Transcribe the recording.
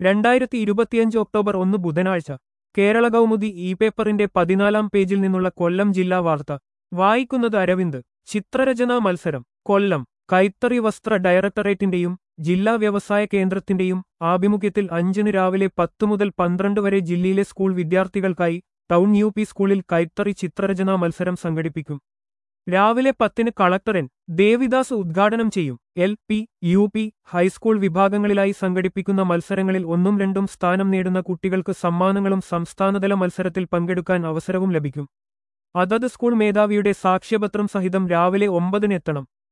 രണ്ടായിരത്തി ഇരുപത്തിയഞ്ച് ഒക്ടോബർ ഒന്ന് ബുധനാഴ്ച കേരള കൗമുദി ഇ പേപ്പറിന്റെ പതിനാലാം പേജിൽ നിന്നുള്ള കൊല്ലം ജില്ലാ വാർത്ത വായിക്കുന്നത് അരവിന്ദ് ചിത്രരചനാ മത്സരം കൊല്ലം കൈത്തറി വസ്ത്ര ഡയറക്ടറേറ്റിന്റെയും ജില്ലാ വ്യവസായ കേന്ദ്രത്തിന്റെയും ആഭിമുഖ്യത്തിൽ അഞ്ചിന് രാവിലെ പത്ത് മുതൽ പന്ത്രണ്ട് വരെ ജില്ലയിലെ സ്കൂൾ വിദ്യാർത്ഥികൾക്കായി ടൗൺ യു പി സ്കൂളിൽ കൈത്തറി ചിത്രരചനാ മത്സരം സംഘടിപ്പിക്കും രാവിലെ പത്തിന് കളക്ടറൻ ദേവിദാസ് ഉദ്ഘാടനം ചെയ്യും L P U P high school വിഭാഗങ്ങളിലായി സംഘടിപ്പിക്കുന്ന മത്സരങ്ങളിൽ ഒന്നും രണ്ടും സ്ഥാനം നേടുന്ന കുട്ടികൾക്ക് സമ്മാനങ്ങളും സംസ്ഥാനതല മത്സരത്തിൽ പങ്കെടുക്കാൻ അവസരവും ലഭിക്കും അതത് സ്കൂൾ മേധാവിയുടെ സാക്ഷ്യപത്രം സഹിതം രാവിലെ ഒമ്പതിനെത്തണം